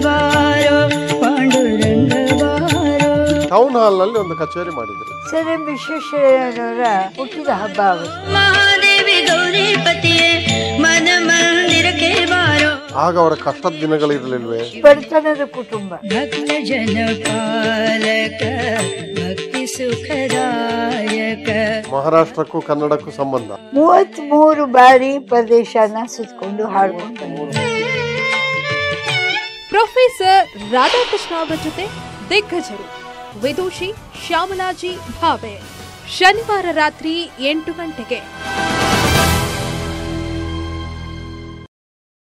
ಬಾರೋ ಪಾಂಡುರಂಗ ಬಾರೋ town hall ನಲ್ಲಿ ಒಂದು ಕಚೇರಿ ಮಾಡಿದ್ರು ಸರ್ ಎಂ ವಿಶ್ವೇಶ್ವರಯ್ಯನವರ ಹುಟ್ಟಿದ ಹಬ್ಬ ಅವತ್ತು ಮಹಾದೇವಿ ಗೌರಿ ಪತಿಯೇ ಮನ ಮಂದಿರಕ್ಕೆ ಬಾರೋ ಆಗ ಅವರ ಕಷ್ಟದ ದಿನಗಳಿರ್ಲಿಲ್ವೇ ಬಡತನದ ಕುಟುಂಬ ಭಕ್ತ ಜನ ಪಾಲಕ ಭಕ್ತಿ ಸುಖದಾಯಕ ಮಹಾರಾಷ್ಟ್ರಕ್ಕೂ ಕನ್ನಡಕ್ಕೂ ಸಂಬಂಧ ಮೂವತ್ತ್ ಮೂರು ಬಾರಿ ಪ್ರದೇಶನ ಸುತ್ಕೊಂಡು ಹಾಡ್ಕೊಂಡು ಬಂದಿದ್ದಾರೆ. ಪ್ರೊಫೆಸರ್ ರಾಧಾಕೃಷ್ಣ ಅವರ ಜೊತೆ ದಿಗ್ಗಜರು ವಿದೂಷಿ ಶ್ಯಾಮಲಾಜಿ ಭಾವೆ ಶನಿವಾರ ರಾತ್ರಿ ಎಂಟು ಗಂಟೆಗೆ